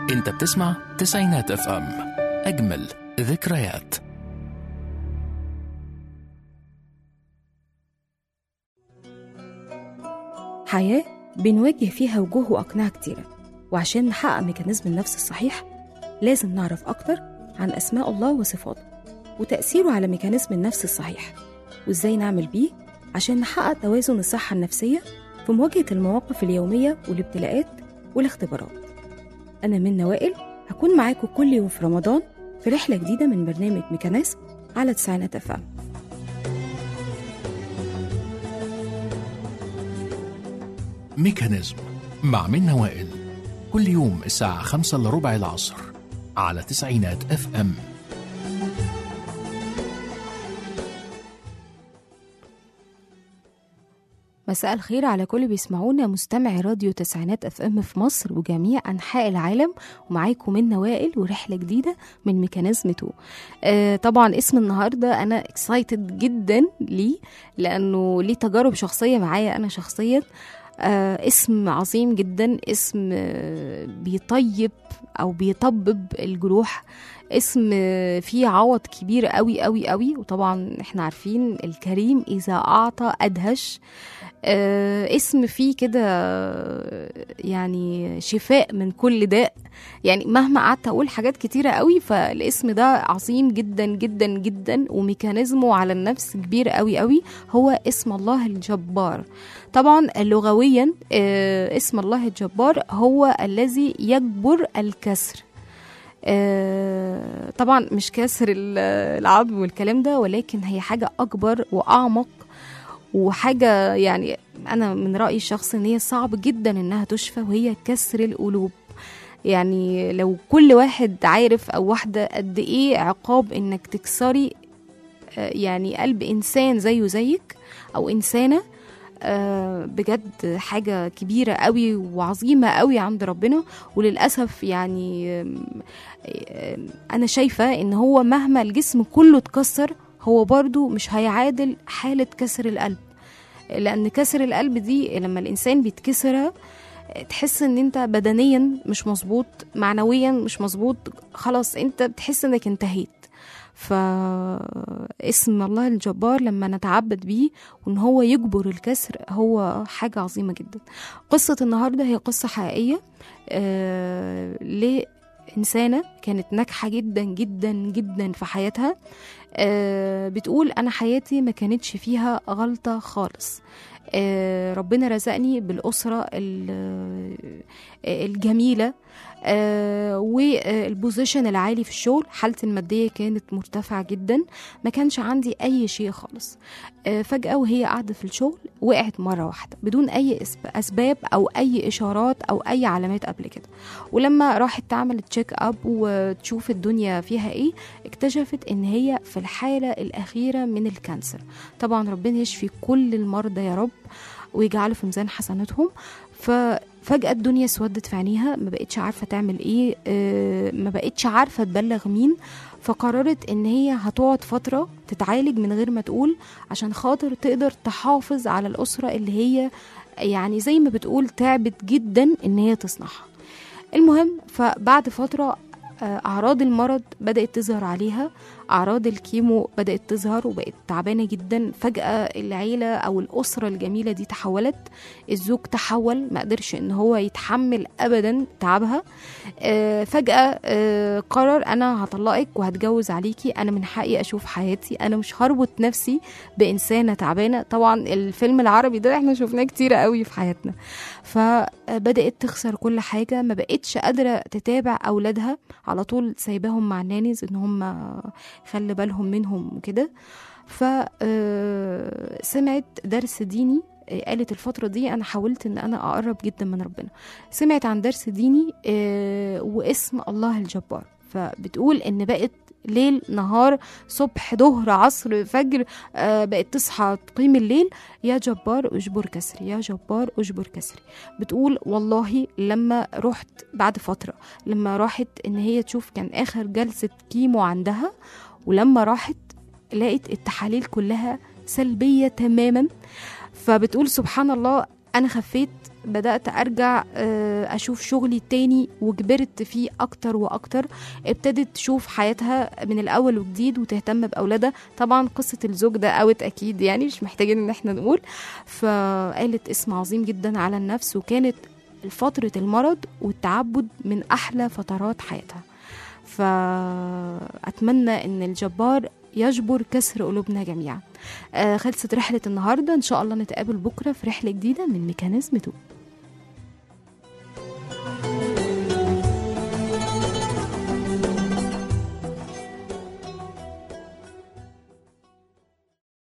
انت بتسمع تسعينات اف ام اجمل ذكريات حياة بنواجه فيها وجوه وأقنعة كتيرة وعشان نحقق ميكانيزم النفس الصحيح لازم نعرف أكتر عن أسماء الله وصفاته وتأثيره على ميكانيزم النفس الصحيح وإزاي نعمل بيه عشان نحقق توازن الصحة النفسية في مواجهة المواقف اليومية والابتلاءات والاختبارات أنا من وائل هكون معاكم كل يوم في رمضان في رحلة جديدة من برنامج ميكانيزم على تسعينات أفهم ميكانيزم مع منة وائل كل يوم الساعة خمسة إلا ربع العصر على تسعينات اف ام مساء الخير على كل بيسمعونا مستمعي راديو تسعينات اف ام في مصر وجميع انحاء العالم ومعاكم من وائل ورحله جديده من ميكانيزم 2 آه طبعا اسم النهارده انا اكسايتد جدا ليه لانه ليه تجارب شخصيه معايا انا شخصيا آه اسم عظيم جدا اسم آه بيطيب او بيطبب الجروح اسم آه فيه عوض كبير قوي قوي قوي وطبعا احنا عارفين الكريم اذا اعطى ادهش آه اسم فيه كده يعني شفاء من كل داء يعني مهما قعدت اقول حاجات كتيره قوي فالاسم ده عظيم جدا جدا جدا وميكانيزمه على النفس كبير قوي قوي هو اسم الله الجبار طبعا لغويا آه اسم الله الجبار هو الذي يجبر الكسر آه طبعا مش كسر العظم والكلام ده ولكن هي حاجه اكبر واعمق وحاجة يعني أنا من رأيي الشخصي إن هي صعب جدا إنها تشفى وهي كسر القلوب يعني لو كل واحد عارف أو واحدة قد إيه عقاب إنك تكسري يعني قلب إنسان زيه زيك أو إنسانة بجد حاجة كبيرة قوي وعظيمة قوي عند ربنا وللأسف يعني أنا شايفة إن هو مهما الجسم كله اتكسر هو برضو مش هيعادل حالة كسر القلب لأن كسر القلب دي لما الإنسان بيتكسرها تحس ان انت بدنيا مش مظبوط معنويا مش مظبوط خلاص انت بتحس انك انتهيت فاسم الله الجبار لما نتعبد بيه وان هو يجبر الكسر هو حاجة عظيمة جدا قصة النهاردة هي قصة حقيقية آه لإنسانة كانت ناجحة جدا جدا جدا في حياتها آه بتقول أنا حياتي ما كانتش فيها غلطة خالص آه ربنا رزقني بالأسرة الجميلة آه والبوزيشن العالي في الشغل حالتي المادية كانت مرتفعة جدا ما كانش عندي أي شيء خالص آه فجأة وهي قاعدة في الشغل وقعت مرة واحدة بدون أي أسباب أو أي إشارات أو أي علامات قبل كده ولما راحت تعمل تشيك أب وتشوف الدنيا فيها إيه اكتشفت إن هي في الحالة الأخيرة من الكانسر طبعا ربنا يشفي كل المرضى يا رب ويجعله في ميزان حسناتهم ففجأة الدنيا اسودت في عينيها ما بقتش عارفة تعمل ايه آه ما بقتش عارفة تبلغ مين فقررت ان هي هتقعد فترة تتعالج من غير ما تقول عشان خاطر تقدر تحافظ على الأسرة اللي هي يعني زي ما بتقول تعبت جدا ان هي تصنعها المهم فبعد فترة أعراض المرض بدأت تظهر عليها أعراض الكيمو بدأت تظهر وبقت تعبانة جدا فجأة العيلة أو الأسرة الجميلة دي تحولت الزوج تحول ما قدرش إن هو يتحمل أبدا تعبها آه فجأة آه قرر أنا هطلقك وهتجوز عليكي أنا من حقي أشوف حياتي أنا مش هربط نفسي بإنسانة تعبانة طبعا الفيلم العربي ده احنا شفناه كتير قوي في حياتنا فبدأت تخسر كل حاجة ما بقتش قادرة تتابع أولادها على طول سايباهم مع النانيز إن هم خلي بالهم منهم وكده فسمعت درس ديني قالت الفترة دي أنا حاولت إن أنا أقرب جدا من ربنا سمعت عن درس ديني واسم الله الجبار فبتقول إن بقت ليل نهار صبح ظهر عصر فجر آه بقت تصحى تقيم الليل يا جبار اجبر كسري يا جبار اجبر كسري بتقول والله لما رحت بعد فترة لما راحت ان هي تشوف كان اخر جلسة كيمو عندها ولما راحت لقيت التحاليل كلها سلبية تماما فبتقول سبحان الله انا خفيت بدأت أرجع آه، أشوف شغلي تاني وكبرت فيه أكتر وأكتر ابتدت تشوف حياتها من الأول وجديد وتهتم بأولادها طبعا قصة الزوج ده أوت أكيد يعني مش محتاجين إن احنا نقول فقالت اسم عظيم جدا على النفس وكانت فترة المرض والتعبد من أحلى فترات حياتها فأتمنى إن الجبار يجبر كسر قلوبنا جميعا آه خلصت رحلة النهاردة إن شاء الله نتقابل بكرة في رحلة جديدة من ميكانيزم توب